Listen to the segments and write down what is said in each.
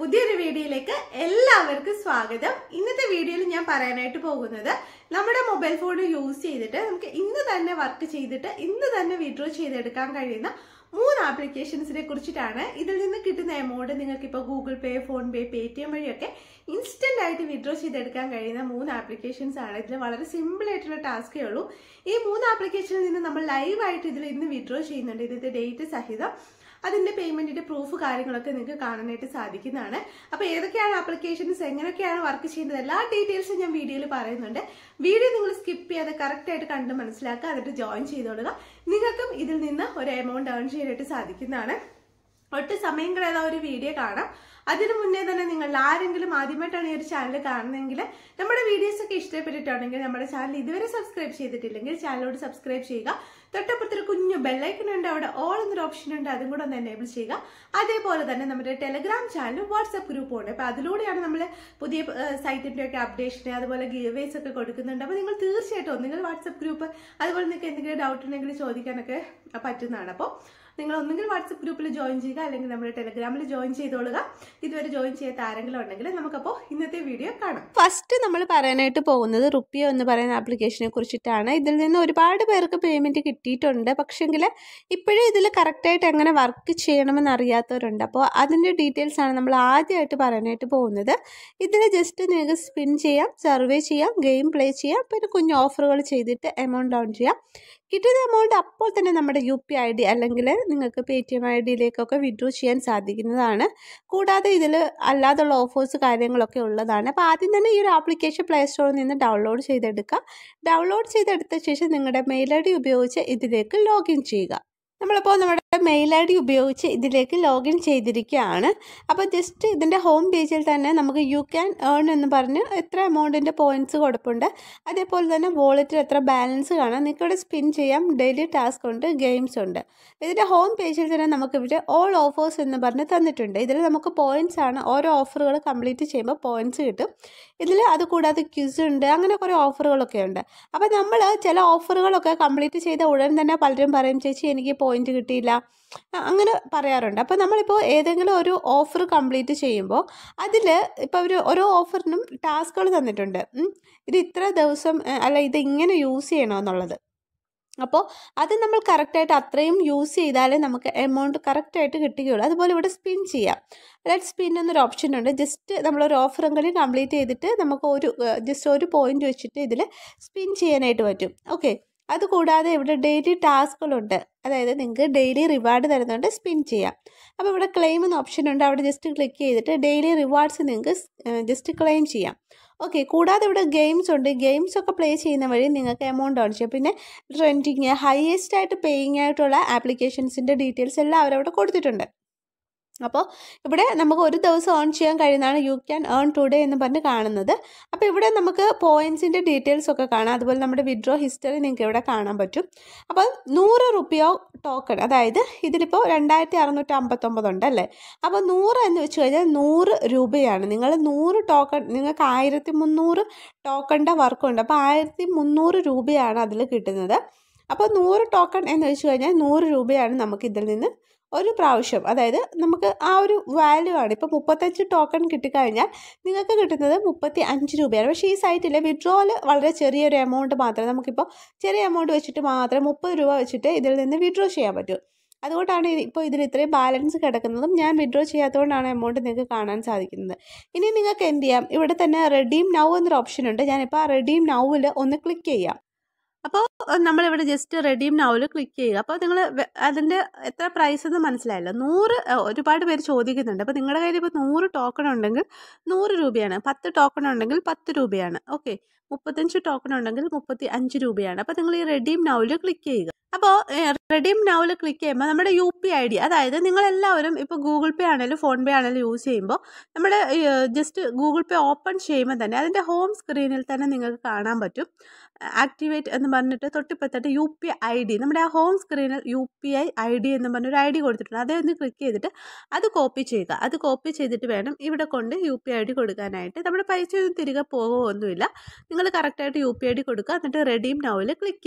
പുതിയൊരു വീഡിയോയിലേക്ക് എല്ലാവർക്കും സ്വാഗതം ഇന്നത്തെ വീഡിയോയിൽ ഞാൻ പറയാനായിട്ട് പോകുന്നത് നമ്മുടെ മൊബൈൽ ഫോൺ യൂസ് ചെയ്തിട്ട് നമുക്ക് ഇന്ന് തന്നെ വർക്ക് ചെയ്തിട്ട് ഇന്ന് തന്നെ വിഡ്രോ ചെയ്തെടുക്കാൻ കഴിയുന്ന മൂന്ന് ആപ്ലിക്കേഷൻസിനെ കുറിച്ചിട്ടാണ് ഇതിൽ നിന്ന് കിട്ടുന്ന എമൗണ്ട് നിങ്ങൾക്ക് ഇപ്പോൾ Google Pay PhonePe Paytm വഴിയൊക്കെ ഇൻസ്റ്റന്റ് ആയിട്ട് വിഡ്രോ ചെയ്തെടുക്കാൻ കഴിയുന്ന മൂന്ന് ആപ്ലിക്കേഷൻസ് ആണ് ഇതിൽ വളരെ സിമ്പിൾ ആയിട്ടുള്ള ടാസ്കേ ഉള്ളൂ ഈ മൂന്ന് ആപ്ലിക്കേഷനിൽ നിന്ന് നമ്മൾ ലൈവായിട്ട് ഇതിൽ ഇന്ന് വിഡ്രോ ചെയ്യുന്നുണ്ട് ഇതിന്റെ ഡേറ്റ് സഹിതം അതിന്റെ പേയ്മെന്റിന്റെ പ്രൂഫ് കാര്യങ്ങളൊക്കെ നിങ്ങൾക്ക് കാണാനായിട്ട് സാധിക്കുന്നതാണ് അപ്പൊ ഏതൊക്കെയാണ് ആപ്ലിക്കേഷൻസ് എങ്ങനെയൊക്കെയാണ് വർക്ക് ചെയ്യുന്നത് എല്ലാ ഡീറ്റെയിൽസും ഞാൻ വീഡിയോയിൽ പറയുന്നുണ്ട് വീഡിയോ നിങ്ങൾ സ്കിപ്പ് ചെയ്യാതെ കറക്റ്റ് ആയിട്ട് കണ്ട് മനസ്സിലാക്കുക എന്നിട്ട് ജോയിൻ ചെയ്തോളുക നിങ്ങൾക്കും ഇതിൽ നിന്ന് ഒരു എമൗണ്ട് ഏൺ ചെയ്യാനായിട്ട് സാധിക്കുന്നതാണ് ഒട്ടും സമയം കളയാതെ ഒരു വീഡിയോ കാണാം അതിനു മുന്നേ തന്നെ നിങ്ങൾ ആരെങ്കിലും ആദ്യമായിട്ടാണ് ഈ ഒരു ചാനൽ കാണുന്നതെങ്കിൽ നമ്മുടെ വീഡിയോസ് ഒക്കെ ഇഷ്ടപ്പെട്ടിട്ടുണ്ടെങ്കിൽ നമ്മുടെ ചാനൽ ഇതുവരെ സബ്സ്ക്രൈബ് ചെയ്തിട്ടില്ലെങ്കിൽ ചാനലോട് സബ്സ്ക്രൈബ് ചെയ്യുക തൊട്ടപ്പുറത്തൊരു കുഞ്ഞു ബെല്ലൈക്കൺ ഉണ്ട് അവിടെ ഓൾ എന്നൊരു ഓപ്ഷൻ ഉണ്ട് അതും കൂടെ ഒന്ന് എനേബിൾ ചെയ്യുക അതേപോലെ തന്നെ നമ്മുടെ ടെലഗ്രാം ചാനലും വാട്സ്ആപ്പ് ഗ്രൂപ്പും ഉണ്ട് അപ്പോൾ അതിലൂടെയാണ് നമ്മൾ പുതിയ സൈറ്റിൻ്റെ ഒക്കെ അപ്ഡേഷൻ അതുപോലെ ഗിവേസ് ഒക്കെ കൊടുക്കുന്നുണ്ട് അപ്പോൾ നിങ്ങൾ തീർച്ചയായിട്ടും ഒന്നുകിൽ വാട്സ്ആപ്പ് ഗ്രൂപ്പ് അതുപോലെ നിങ്ങൾക്ക് എന്തെങ്കിലും ഡൗട്ട് ഉണ്ടെങ്കിൽ ചോദിക്കാനൊക്കെ പറ്റുന്നതാണ് അപ്പോൾ നിങ്ങൾ ഒന്നുകിൽ വാട്സപ്പ് ഗ്രൂപ്പിൽ ജോയിൻ ചെയ്യുക അല്ലെങ്കിൽ നമ്മുടെ ടെലഗ്രാമിൽ ജോയിൻ ചെയ്തോളുക ഇതുവരെ ജോയിൻ ചെയ്യാത്ത ആരെങ്കിലും ഉണ്ടെങ്കിൽ നമുക്കപ്പോൾ ഇന്നത്തെ വീഡിയോ കാണാം ഫസ്റ്റ് നമ്മൾ പറയാനായിട്ട് പോകുന്നത് റുപ്പിയോ എന്ന് പറയുന്ന ആപ്ലിക്കേഷനെ കുറിച്ചിട്ടാണ് ഇതിൽ നിന്ന് ഒരുപാട് പേർക്ക് പേയ്മെൻറ്റ് കിട്ടിയിട്ടുണ്ട് പക്ഷെങ്കിൽ ഇപ്പോഴും ഇതിൽ കറക്റ്റായിട്ട് എങ്ങനെ വർക്ക് ചെയ്യണമെന്ന് അറിയാത്തവരുണ്ട് അപ്പോൾ അതിൻ്റെ ഡീറ്റെയിൽസ് ആണ് നമ്മൾ ആദ്യമായിട്ട് പറയാനായിട്ട് പോകുന്നത് ഇതിൽ ജസ്റ്റ് നിങ്ങൾക്ക് സ്പിൻ ചെയ്യാം സർവേ ചെയ്യാം ഗെയിം പ്ലേ ചെയ്യാം പിന്നെ കുഞ്ഞു ഓഫറുകൾ ചെയ്തിട്ട് എമൗണ്ട് ഡൗൺ ചെയ്യാം കിട്ടുന്ന എമൗണ്ട് അപ്പോൾ തന്നെ നമ്മുടെ യു പി ഐ ഡി അല്ലെങ്കിൽ നിങ്ങൾക്ക് പേ ടി എം ഐ ഡിയിലേക്കൊക്കെ വിഡ്രോ ചെയ്യാൻ സാധിക്കുന്നതാണ് കൂടാതെ ഇതിൽ അല്ലാതുള്ള ഓഫേഴ്സ് കാര്യങ്ങളൊക്കെ ഉള്ളതാണ് അപ്പോൾ ആദ്യം തന്നെ ഈ ഒരു ആപ്ലിക്കേഷൻ പ്ലേ സ്റ്റോറിൽ നിന്ന് ഡൗൺലോഡ് ചെയ്തെടുക്കുക ഡൗൺലോഡ് ചെയ്തെടുത്ത ശേഷം നിങ്ങളുടെ മെയിൽ ഐ ഡി ഉപയോഗിച്ച് ഇതിലേക്ക് ലോഗിൻ ചെയ്യുക നമ്മളിപ്പോൾ നമ്മുടെ മെയിൽ ഐ ഡി ഉപയോഗിച്ച് ഇതിലേക്ക് ലോഗിൻ ചെയ്തിരിക്കുകയാണ് അപ്പോൾ ജസ്റ്റ് ഇതിൻ്റെ ഹോം പേജിൽ തന്നെ നമുക്ക് യു ക്യാൻ ഏൺ എന്ന് പറഞ്ഞ് എത്ര എമൗണ്ടിൻ്റെ പോയിൻറ്റ്സ് കൊടുപ്പുണ്ട് അതേപോലെ തന്നെ വോളറ്റിൽ എത്ര ബാലൻസ് കാണാം നിങ്ങൾക്ക് ഇവിടെ സ്പിൻ ചെയ്യാം ഡെയിലി ടാസ്ക് ഉണ്ട് ഗെയിംസ് ഉണ്ട് ഇതിൻ്റെ ഹോം പേജിൽ തന്നെ നമുക്ക് ഇവിടെ ഓൾ ഓഫേഴ്സ് എന്ന് പറഞ്ഞ് തന്നിട്ടുണ്ട് ഇതിൽ നമുക്ക് പോയിൻറ്റ്സ് ആണ് ഓരോ ഓഫറുകൾ കംപ്ലീറ്റ് ചെയ്യുമ്പോൾ പോയിൻറ്റ്സ് കിട്ടും ഇതിൽ അത് കൂടാതെ ക്യൂസ് ഉണ്ട് അങ്ങനെ കുറേ ഓഫറുകളൊക്കെ ഉണ്ട് അപ്പോൾ നമ്മൾ ചില ഓഫറുകളൊക്കെ കംപ്ലീറ്റ് ചെയ്ത ഉടൻ തന്നെ പലരും പറയും ചേച്ചി എനിക്ക് പോയിന്റ് കിട്ടിയില്ല അങ്ങനെ പറയാറുണ്ട് അപ്പോൾ നമ്മളിപ്പോൾ ഏതെങ്കിലും ഒരു ഓഫർ കംപ്ലീറ്റ് ചെയ്യുമ്പോൾ അതിൽ ഇപ്പോൾ ഒരു ഓരോ ഓഫറിനും ടാസ്കുകൾ തന്നിട്ടുണ്ട് ഇത് ഇത്ര ദിവസം അല്ല ഇത് ഇങ്ങനെ യൂസ് ചെയ്യണമെന്നുള്ളത് അപ്പോൾ അത് നമ്മൾ കറക്റ്റായിട്ട് അത്രയും യൂസ് ചെയ്താലേ നമുക്ക് എമൗണ്ട് കറക്റ്റായിട്ട് കിട്ടുകയുള്ളൂ അതുപോലെ ഇവിടെ സ്പിൻ ചെയ്യാം ലെറ്റ് സ്പിൻ എന്നൊരു ഓപ്ഷൻ ഉണ്ട് ജസ്റ്റ് നമ്മളൊരു ഓഫറും കൂടി കംപ്ലീറ്റ് ചെയ്തിട്ട് നമുക്ക് ഒരു ജസ്റ്റ് ഒരു പോയിന്റ് വെച്ചിട്ട് ഇതിൽ സ്പിൻ ചെയ്യാനായിട്ട് പറ്റും ഓക്കെ അതുകൂടാതെ ഇവിടെ ഡെയിലി ടാസ്കുകളുണ്ട് അതായത് നിങ്ങൾക്ക് ഡെയിലി റിവാർഡ് തരുന്നുണ്ട് സ്പിൻ ചെയ്യാം അപ്പോൾ ഇവിടെ ക്ലെയിം എന്ന ഓപ്ഷൻ ഉണ്ട് അവിടെ ജസ്റ്റ് ക്ലിക്ക് ചെയ്തിട്ട് ഡെയിലി റിവാർഡ്സ് നിങ്ങൾക്ക് ജസ്റ്റ് ക്ലെയിം ചെയ്യാം ഓക്കെ കൂടാതെ ഇവിടെ ഗെയിംസ് ഉണ്ട് ഗെയിംസ് ഒക്കെ പ്ലേ ചെയ്യുന്ന വഴി നിങ്ങൾക്ക് എമൗണ്ട് ഏൺ ചെയ്യാം പിന്നെ ട്രെൻഡിങ് ഹയസ്റ്റ് ആയിട്ട് പേയിങ് ആയിട്ടുള്ള ആപ്ലിക്കേഷൻസിൻ്റെ ഡീറ്റെയിൽസ് എല്ലാം അവരവിടെ കൊടുത്തിട്ടുണ്ട് അപ്പോൾ ഇവിടെ നമുക്ക് ഒരു ദിവസം ഏൺ ചെയ്യാൻ കഴിയുന്നതാണ് യു ക്യാൻ ഏൺ ടുഡേ എന്ന് പറഞ്ഞ് കാണുന്നത് അപ്പോൾ ഇവിടെ നമുക്ക് പോയിൻറ്റ്സിൻ്റെ ഡീറ്റെയിൽസ് ഒക്കെ കാണാം അതുപോലെ നമ്മുടെ വിഡ്രോ ഹിസ്റ്ററി നിങ്ങൾക്ക് ഇവിടെ കാണാൻ പറ്റും അപ്പോൾ നൂറ് റുപ്പിയോ ടോക്കൺ അതായത് ഇതിലിപ്പോൾ രണ്ടായിരത്തി അറുന്നൂറ്റി അമ്പത്തൊമ്പത് ഉണ്ടല്ലേ അപ്പോൾ നൂറ് എന്ന് വെച്ച് കഴിഞ്ഞാൽ നൂറ് രൂപയാണ് നിങ്ങൾ നൂറ് ടോക്കൺ നിങ്ങൾക്ക് ആയിരത്തി മുന്നൂറ് ടോക്കണിൻ്റെ വർക്കുണ്ട് അപ്പോൾ ആയിരത്തി മുന്നൂറ് രൂപയാണ് അതിൽ കിട്ടുന്നത് അപ്പോൾ നൂറ് ടോക്കൺ എന്ന് വെച്ച് കഴിഞ്ഞാൽ നൂറ് രൂപയാണ് നമുക്ക് ഇതിൽ നിന്ന് ഒരു പ്രാവശ്യം അതായത് നമുക്ക് ആ ഒരു വാല്യൂ ആണ് ഇപ്പോൾ മുപ്പത്തഞ്ച് ടോക്കൺ കിട്ടിക്കഴിഞ്ഞാൽ നിങ്ങൾക്ക് കിട്ടുന്നത് മുപ്പത്തി അഞ്ച് രൂപയാണ് പക്ഷേ ഈ സൈറ്റിൽ വിഡ്രോവൽ വളരെ ചെറിയൊരു എമൗണ്ട് മാത്രമേ നമുക്കിപ്പോൾ ചെറിയ എമൗണ്ട് വെച്ചിട്ട് മാത്രം മുപ്പത് രൂപ വെച്ചിട്ട് ഇതിൽ നിന്ന് വിഡ്രോ ചെയ്യാൻ പറ്റൂ അതുകൊണ്ടാണ് ഇപ്പോൾ ഇതിൽ ഇത്രയും ബാലൻസ് കിടക്കുന്നതും ഞാൻ വിഡ്രോ ചെയ്യാത്തതുകൊണ്ടാണ് എമൗണ്ട് നിങ്ങൾക്ക് കാണാൻ സാധിക്കുന്നത് ഇനി നിങ്ങൾക്ക് എന്ത് ചെയ്യാം ഇവിടെ തന്നെ റെഡീം നൗ എന്നൊരു ഓപ്ഷൻ ഉണ്ട് ഞാനിപ്പോൾ ആ റെഡീം നൗവിൽ ഒന്ന് ക്ലിക്ക് ചെയ്യാം അപ്പോൾ നമ്മളിവിടെ ജസ്റ്റ് റെഡീം നൗവിൽ ക്ലിക്ക് ചെയ്യുക അപ്പോൾ നിങ്ങൾ അതിൻ്റെ എത്ര പ്രൈസ് എന്ന് മനസ്സിലായല്ലോ നൂറ് ഒരുപാട് പേര് ചോദിക്കുന്നുണ്ട് അപ്പോൾ നിങ്ങളുടെ കയ്യിൽ ഇപ്പോൾ നൂറ് ടോക്കൺ ഉണ്ടെങ്കിൽ നൂറ് രൂപയാണ് പത്ത് ടോക്കൺ ഉണ്ടെങ്കിൽ പത്ത് രൂപയാണ് ഓക്കെ മുപ്പത്തഞ്ച് ടോക്കൺ ഉണ്ടെങ്കിൽ മുപ്പത്തി അഞ്ച് രൂപയാണ് അപ്പോൾ നിങ്ങൾ ഈ റെഡീം നൗവിൽ ക്ലിക്ക് ചെയ്യുക അപ്പോൾ റെഡീം നൗവിൽ ക്ലിക്ക് ചെയ്യുമ്പോൾ നമ്മുടെ യു പി ഐ ഡി അതായത് നിങ്ങളെല്ലാവരും ഇപ്പോൾ ഗൂഗിൾ പേ ആണെങ്കിലും ഫോൺ പേ ആണെങ്കിലും യൂസ് ചെയ്യുമ്പോൾ നമ്മുടെ ജസ്റ്റ് ഗൂഗിൾ പേ ഓപ്പൺ ചെയ്യുമ്പോൾ തന്നെ അതിൻ്റെ ഹോം സ്ക്രീനിൽ തന്നെ നിങ്ങൾക്ക് കാണാൻ പറ്റും ആക്ടിവേറ്റ് എന്ന് പറഞ്ഞിട്ട് തൊട്ടിപ്പത്തായിട്ട് യു പി ഐ ഡി നമ്മുടെ ആ ഹോം സ്ക്രീനിൽ U P I I D എന്ന് പറഞ്ഞൊരു ഐ ഡി കൊടുത്തിട്ടുണ്ട് അതേ ഒന്ന് ക്ലിക്ക് ചെയ്തിട്ട് അത് കോപ്പി ചെയ്യുക അത് കോപ്പി ചെയ്തിട്ട് വേണം ഇവിടെ കൊണ്ട് യു പി ഐ ഡി കൊടുക്കാനായിട്ട് നമ്മുടെ പൈസ ഒന്നും തിരികെ പോകുമൊന്നുമില്ല നിങ്ങൾ കറക്റ്റായിട്ട് യു പി ഐ ഡി കൊടുക്കുക എന്നിട്ട് റെഡീം നൗവിൽ ക്ലിക്ക് ചെയ്യുക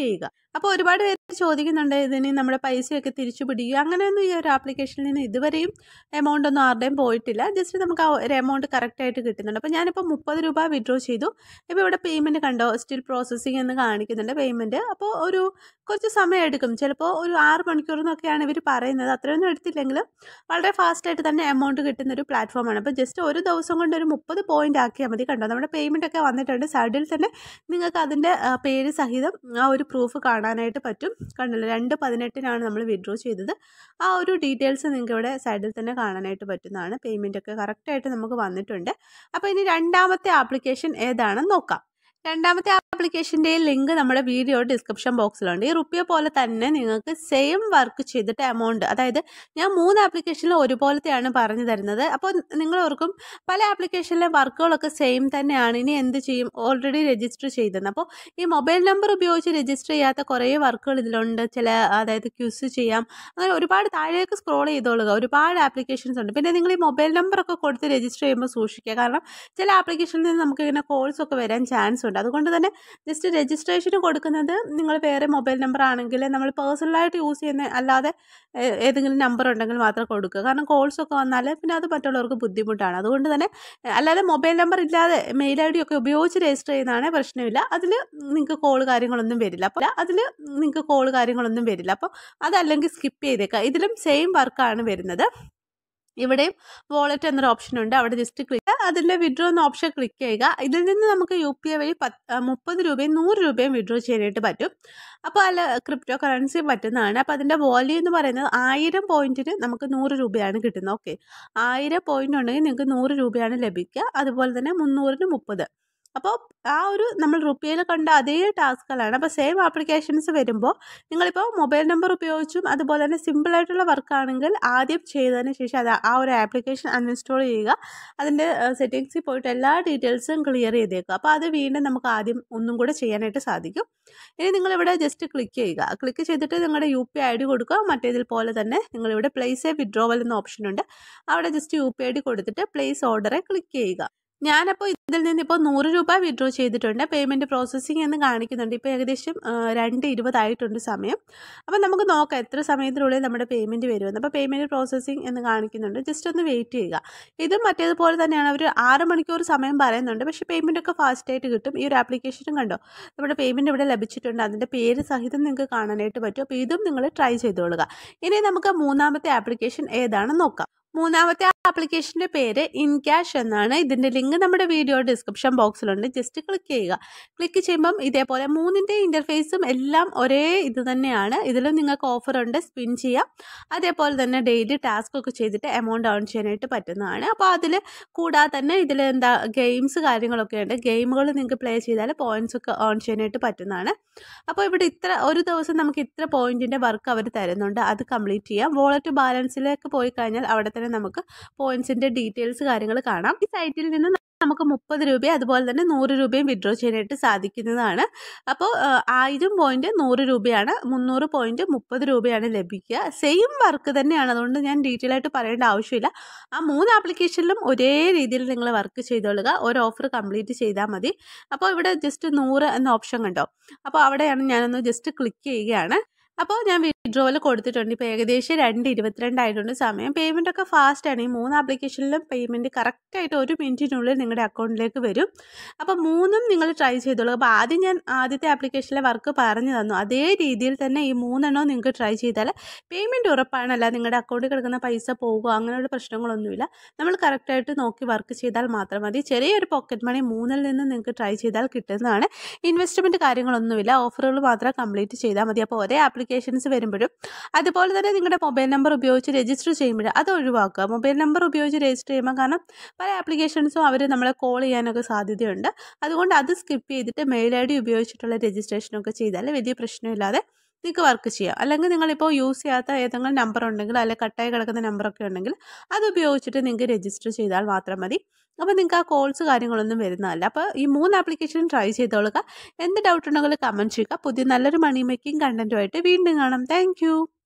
അപ്പോൾ ഒരുപാട് പേര് ചോദിക്കുന്നുണ്ട് ഇതിന് നമ്മുടെ പൈസയൊക്കെ തിരിച്ചു പിടിക്കുക അങ്ങനെയൊന്നും ഈ ഒരു ആപ്ലിക്കേഷനിൽ നിന്ന് ഇതുവരെയും എമൗണ്ട് ഒന്നും ആരുടെയും പോയിട്ടില്ല ജസ്റ്റ് നമുക്ക് ആ ഒരു എമൗണ്ട് കറക്റ്റായിട്ട് കിട്ടുന്നുണ്ട് അപ്പോൾ ഞാനിപ്പോൾ മുപ്പത് രൂപ വിഡ്രോ ചെയ്തു ഇപ്പോൾ ഇവിടെ പേയ്മെൻറ്റ് കണ്ടോ സ്റ്റിൽ പ്രോസസ്സിംഗ് എന്ന് കാണിക്കുന്നുണ്ട് പേയ്മെൻറ്റ് അപ്പോൾ ഒരു കുറച്ച് സമയം എടുക്കും ചിലപ്പോൾ ഒരു ആറ് മണിക്കൂർ എന്നൊക്കെയാണ് ഇവർ പറയുന്നത് അത്രയൊന്നും എടുത്തില്ലെങ്കിലും വളരെ ഫാസ്റ്റായിട്ട് തന്നെ എമൗണ്ട് കിട്ടുന്ന ഒരു പ്ലാറ്റ്ഫോമാണ് അപ്പോൾ ജസ്റ്റ് ഒരു ദിവസം കൊണ്ട് ഒരു മുപ്പത് പോയിന്റ് ആക്കിയാൽ മതി കണ്ടോ നമ്മുടെ പേയ്മെൻ്റ് ഒക്കെ വന്നിട്ടുണ്ട് സൈഡിൽ തന്നെ നിങ്ങൾക്ക് അതിൻ്റെ ആ, പേര് സഹിതം ആ ഒരു പ്രൂഫ് കാണാനായിട്ട് പറ്റും കണ്ടല്ലോ രണ്ട് പതിനെട്ടിനാണ് നമ്മൾ വിഡ്രോ ചെയ്തത് ആ ഒരു ഡീറ്റെയിൽസ് നിങ്ങൾക്ക് ഇവിടെ സൈഡിൽ തന്നെ കാണാനായിട്ട് പറ്റുന്നതാണ് പേയ്മെൻ്റ് ഒക്കെ കറക്റ്റായിട്ട് നമുക്ക് വന്നിട്ടുണ്ട് അപ്പോൾ ഇനി രണ്ടാമത്തെ ആപ്ലിക്കേഷൻ ഏതാണെന്ന് നോക്കാം രണ്ടാമത്തെ ആപ്ലിക്കേഷൻ്റെ ലിങ്ക് നമ്മുടെ വീഡിയോ ഡിസ്ക്രിപ്ഷൻ ബോക്സിലുണ്ട് ഈ റുപ്പിയ പോലെ തന്നെ നിങ്ങൾക്ക് സെയിം വർക്ക് ചെയ്തിട്ട് എമൗണ്ട് അതായത് ഞാൻ മൂന്ന് ആപ്ലിക്കേഷനിൽ ഒരുപോലത്തെയാണ് പറഞ്ഞു തരുന്നത് അപ്പോൾ നിങ്ങൾ ഓർക്കും പല ആപ്ലിക്കേഷനിലെ വർക്കുകളൊക്കെ സെയിം തന്നെയാണ് ഇനി എന്ത് ചെയ്യും ഓൾറെഡി രജിസ്റ്റർ ചെയ്തത് അപ്പോൾ ഈ മൊബൈൽ നമ്പർ ഉപയോഗിച്ച് രജിസ്റ്റർ ചെയ്യാത്ത കുറേ വർക്കുകൾ ഇതിലുണ്ട് ചില അതായത് ക്യൂസ് ചെയ്യാം അങ്ങനെ ഒരുപാട് താഴേക്ക് സ്ക്രോൾ ചെയ്തോളുക ഒരുപാട് ആപ്ലിക്കേഷൻസ് ഉണ്ട് പിന്നെ നിങ്ങൾ ഈ മൊബൈൽ നമ്പറൊക്കെ കൊടുത്ത് രജിസ്റ്റർ ചെയ്യുമ്പോൾ സൂക്ഷിക്കുക കാരണം ചില ആപ്ലിക്കേഷനിൽ നിന്ന് നമുക്ക് ഇങ്ങനെ കോൾസ് ഒക്കെ വരാൻ ചാൻസ് ഉണ്ട് അതുകൊണ്ട് തന്നെ ജസ്റ്റ് രജിസ്ട്രേഷന് കൊടുക്കുന്നത് നിങ്ങൾ വേറെ മൊബൈൽ നമ്പർ ആണെങ്കിൽ നമ്മൾ പേഴ്സണലായിട്ട് യൂസ് ചെയ്യുന്ന അല്ലാതെ ഏ- ഏതെങ്കിലും നമ്പർ ഉണ്ടെങ്കിൽ മാത്രം കൊടുക്കുക കാരണം കോൾസ് ഒക്കെ വന്നാൽ പിന്നെ അത് മറ്റുള്ളവർക്ക് ബുദ്ധിമുട്ടാണ് അതുകൊണ്ട് തന്നെ ഏ, അല്ലാതെ മൊബൈൽ നമ്പർ ഇല്ലാതെ മെയിൽ ഐ ഡി ഒക്കെ ഉപയോഗിച്ച് രജിസ്റ്റർ ചെയ്യുന്നതാണ് പ്രശ്നമില്ല അതിൽ നിങ്ങൾക്ക് കോൾ കാര്യങ്ങളൊന്നും വരില്ല അപ്പോൾ അതിൽ നിങ്ങൾക്ക് കോൾ കാര്യങ്ങളൊന്നും വരില്ല അപ്പോൾ അതല്ലെങ്കിൽ സ്കിപ്പ് ചെയ്തേക്കുക ഇതിലും സെയിം വർക്കാണ് വരുന്നത് ഇവിടെയും വോളറ്റ് എന്നൊരു ഓപ്ഷൻ ഉണ്ട് അവിടെ ജസ്റ്റ് ക്ലിക്ക് അതിൽ വിഡ്രോ എന്ന ഓപ്ഷൻ ക്ലിക്ക് ചെയ്യുക ഇതിൽ നിന്ന് നമുക്ക് യു പി ഐ വഴി പത്ത് മുപ്പത് രൂപയും നൂറ് രൂപയും വിഡ്രോ ചെയ്യാനായിട്ട് പറ്റും അപ്പോൾ അല്ല ക്രിപ്റ്റോ കറൻസി പറ്റുന്നതാണ് അപ്പോൾ അതിൻ്റെ വാല്യൂ എന്ന് പറയുന്നത് ആയിരം പോയിന്റിന് നമുക്ക് നൂറ് രൂപയാണ് കിട്ടുന്നത് ഓക്കെ ആയിരം പോയിന്റ് ഉണ്ടെങ്കിൽ നിങ്ങൾക്ക് നൂറ് രൂപയാണ് ലഭിക്കുക അതുപോലെ തന്നെ മുന്നൂറിന് മുപ്പത് അപ്പോൾ ആ ഒരു നമ്മൾ റുപ്പിയയിൽ കണ്ട അതേ ടാസ്കുകളാണ് അപ്പോൾ സെയിം ആപ്ലിക്കേഷൻസ് വരുമ്പോൾ നിങ്ങളിപ്പോൾ മൊബൈൽ നമ്പർ ഉപയോഗിച്ചും അതുപോലെ തന്നെ സിമ്പിളായിട്ടുള്ള വർക്കാണെങ്കിൽ ആദ്യം ചെയ്തതിന് ശേഷം അത് ആ ഒരു ആപ്ലിക്കേഷൻ അൺഇൻസ്റ്റാൾ ചെയ്യുക അതിൻ്റെ സെറ്റിങ്സിൽ പോയിട്ട് എല്ലാ ഡീറ്റെയിൽസും ക്ലിയർ ചെയ്തേക്കുക അപ്പോൾ അത് വീണ്ടും നമുക്ക് ആദ്യം ഒന്നും കൂടെ ചെയ്യാനായിട്ട് സാധിക്കും ഇനി നിങ്ങളിവിടെ ജസ്റ്റ് ക്ലിക്ക് ചെയ്യുക ക്ലിക്ക് ചെയ്തിട്ട് നിങ്ങളുടെ യു പി ഐ ഡി കൊടുക്കുക മറ്റേതിൽ പോലെ തന്നെ നിങ്ങളിവിടെ പ്ലേസ് എ വിഡ്രോവൽ എന്ന ഓപ്ഷൻ ഉണ്ട് അവിടെ just U P I D കൊടുത്തിട്ട് പ്ലേസ് ഓർഡറെ ക്ലിക്ക് ചെയ്യുക ഞാനപ്പോൾ ഇതിൽ നിന്ന് ഇപ്പോൾ നൂറ് രൂപ വിഡ്രോ ചെയ്തിട്ടുണ്ട് പേയ്മെൻറ്റ് പ്രോസസ്സിംഗ് എന്ന് കാണിക്കുന്നുണ്ട് ഇപ്പോൾ ഏകദേശം ആ, രണ്ട് ഇരുപതായിട്ടുണ്ട് സമയം അപ്പോൾ നമുക്ക് നോക്കാം എത്ര സമയത്തിനുള്ളിൽ നമ്മുടെ പേയ്മെൻറ്റ് വരുമെന്ന് അപ്പോൾ പേയ്മെൻറ്റ് പ്രോസസ്സിംഗ് എന്ന് കാണിക്കുന്നുണ്ട് ജസ്റ്റ് ഒന്ന് വെയിറ്റ് ചെയ്യുക ഇതും മറ്റേതുപോലെ തന്നെയാണ് അവർ ആറ് മണിക്കൂർ സമയം പറയുന്നുണ്ട് പക്ഷേ പേയ്മെൻ്റ് ഒക്കെ ഫാസ്റ്റായിട്ട് കിട്ടും ഈ ഒരു ആപ്ലിക്കേഷനും കണ്ടോ നമ്മുടെ പേയ്മെൻറ്റ് ഇവിടെ ലഭിച്ചിട്ടുണ്ട് അതിൻ്റെ പേര് സഹിതം നിങ്ങൾക്ക് കാണാനായിട്ട് പറ്റും അപ്പോൾ ഇതും നിങ്ങൾ ട്രൈ ചെയ്തോളുക ഇനി നമുക്ക് മൂന്നാമത്തെ ആപ്ലിക്കേഷൻ ഏതാണെന്ന് നോക്കാം മൂന്നാമത്തെ ആപ്ലിക്കേഷൻ്റെ പേര് ഇൻ ക്യാഷ് എന്നാണ് ഇതിൻ്റെ ലിങ്ക് നമ്മുടെ വീഡിയോ ഡിസ്ക്രിപ്ഷൻ ബോക്സിലുണ്ട് ജസ്റ്റ് ക്ലിക്ക് ചെയ്യുക ക്ലിക്ക് ചെയ്യുമ്പം ഇതേപോലെ മൂന്നിൻ്റെ ഇൻ്റർഫേസും എല്ലാം ഒരേ ഇത് തന്നെയാണ് ഇതിലും നിങ്ങൾക്ക് ഓഫർ ഉണ്ട് സ്പിൻ ചെയ്യാം അതേപോലെ തന്നെ ഡെയിലി ടാസ്ക് ഒക്കെ ചെയ്തിട്ട് എമൗണ്ട് ഏൺ ചെയ്യാനായിട്ട് പറ്റുന്നതാണ് അപ്പോൾ അതിൽ കൂടാതെ തന്നെ ഇതിൽ എന്താ ഗെയിംസ് കാര്യങ്ങളൊക്കെ ഉണ്ട് ഗെയിമുകൾ നിങ്ങൾക്ക് പ്ലേ ചെയ്താൽ പോയിന്റ്സ് ഒക്കെ ഏൺ ചെയ്യാനായിട്ട് പറ്റുന്നതാണ് അപ്പോൾ ഇവിടെ ഇത്ര ഒരു ദിവസം നമുക്ക് ഇത്ര പോയിന്റിൻ്റെ വർക്ക് അവർ തരുന്നുണ്ട് അത് കംപ്ലീറ്റ് ചെയ്യാം വോളറ്റ് ബാലൻസിലേക്ക് പോയി കഴിഞ്ഞാൽ അവിടെ തന്നെ നമുക്ക് പോയിന്റ്സിൻ്റെ ഡീറ്റെയിൽസ് കാര്യങ്ങൾ കാണാം ഈ സൈറ്റിൽ നിന്ന് നമുക്ക് മുപ്പത് രൂപ അതുപോലെ തന്നെ നൂറ് രൂപയും വിഡ്രോ ചെയ്യാനായിട്ട് സാധിക്കുന്നതാണ് അപ്പോൾ ആയിരം പോയിന്റ് നൂറ് രൂപയാണ് മുന്നൂറ് പോയിന്റ് മുപ്പത് രൂപയാണ് ലഭിക്കുക സെയിം വർക്ക് തന്നെയാണ് അതുകൊണ്ട് ഞാൻ ഡീറ്റെയിൽ ആയിട്ട് പറയേണ്ട ആവശ്യമില്ല ആ മൂന്ന് ആപ്ലിക്കേഷനിലും ഒരേ രീതിയിൽ നിങ്ങൾ വർക്ക് ചെയ്തോളുക ഒരു ഓഫർ കംപ്ലീറ്റ് ചെയ്താൽ മതി അപ്പോൾ ഇവിടെ ജസ്റ്റ് നൂറ് എന്ന ഓപ്ഷൻ കണ്ടോ അപ്പോൾ അവിടെയാണ് ഞാനൊന്ന് ജസ്റ്റ് ക്ലിക്ക് ചെയ്യുകയാണ് അപ്പോൾ ഞാൻ വിഡ്രോവൽ കൊടുത്തിട്ടുണ്ട് ഇപ്പോൾ ഏകദേശം രണ്ട് ഇരുപത്തിരണ്ടായിട്ടുണ്ട് സമയം പേയ്മെൻ്റ് ഒക്കെ ഫാസ്റ്റാണ് ഈ മൂന്ന് ആപ്ലിക്കേഷനിലും പേയ്മെൻറ്റ് കറക്റ്റായിട്ട് ഒരു മിനിറ്റിനുള്ളിൽ നിങ്ങളുടെ അക്കൗണ്ടിലേക്ക് വരും അപ്പോൾ മൂന്നും നിങ്ങൾ ട്രൈ ചെയ്തോളൂ അപ്പോൾ ആദ്യം ഞാൻ ആദ്യത്തെ ആപ്ലിക്കേഷനിലെ വർക്ക് പറഞ്ഞു തന്നു അതേ രീതിയിൽ തന്നെ ഈ മൂന്നെണ്ണവും നിങ്ങൾക്ക് ട്രൈ ചെയ്താൽ പേയ്മെൻറ്റ് ഉറപ്പാണ് അല്ല നിങ്ങളുടെ അക്കൗണ്ടിൽ കിടക്കുന്ന പൈസ പോകുക അങ്ങനെയുള്ള പ്രശ്നങ്ങളൊന്നുമില്ല നമ്മൾ കറക്റ്റായിട്ട് നോക്കി വർക്ക് ചെയ്താൽ മാത്രം മതി ചെറിയൊരു പോക്കറ്റ് മണി മൂന്നിൽ നിന്ന് നിങ്ങൾക്ക് ട്രൈ ചെയ്താൽ കിട്ടുന്നതാണ് ഇൻവെസ്റ്റ്മെൻറ്റ് കാര്യങ്ങളൊന്നുമില്ല ഓഫറുകൾ മാത്രം കംപ്ലീറ്റ് ചെയ്താൽ മതി അപ്പോൾ ഒരേ ആപ്ലിക്കേഷൻസ് വരുമ്പോഴും അതുപോലെ തന്നെ നിങ്ങളുടെ മൊബൈൽ നമ്പർ ഉപയോഗിച്ച് രജിസ്റ്റർ ചെയ്യുമ്പോഴും അത് ഒഴിവാക്കുക മൊബൈൽ നമ്പർ ഉപയോഗിച്ച് രജിസ്റ്റർ ചെയ്യുമ്പോൾ കാരണം പല ആപ്ലിക്കേഷൻസും അവർ നമ്മളെ കോൾ ചെയ്യാനൊക്കെ സാധ്യതയുണ്ട് അതുകൊണ്ട് അത് സ്കിപ്പ് ചെയ്തിട്ട് മെയിൽ ഐ ഡി ഉപയോഗിച്ചിട്ടുള്ള രജിസ്ട്രേഷനൊക്കെ ചെയ്താൽ വലിയ പ്രശ്നമില്ലാതെ നിങ്ങൾക്ക് വർക്ക് ചെയ്യാം അല്ലെങ്കിൽ നിങ്ങളിപ്പോൾ യൂസ് ചെയ്യാത്ത ഏതെങ്കിലും നമ്പർ ഉണ്ടെങ്കിൽ അല്ലെങ്കിൽ കട്ടായി കിടക്കുന്ന നമ്പറൊക്കെ ഉണ്ടെങ്കിൽ അത് ഉപയോഗിച്ചിട്ട് നിങ്ങൾക്ക് രജിസ്റ്റർ ചെയ്താൽ മാത്രം മതി അപ്പോൾ നിങ്ങൾക്ക് ആ കോൾസ് കാര്യങ്ങളൊന്നും വരുന്നതല്ല അപ്പോൾ ഈ മൂന്ന് ആപ്ലിക്കേഷൻ ട്രൈ ചെയ്തോളുക എന്ത് ഡൗട്ട് ഉണ്ടെങ്കിലും കമൻറ്റ് ചെയ്യുക പുതിയ നല്ലൊരു മണി മേക്കിംഗ് കണ്ടൻറ്റുമായിട്ട് വീണ്ടും കാണാം താങ്ക്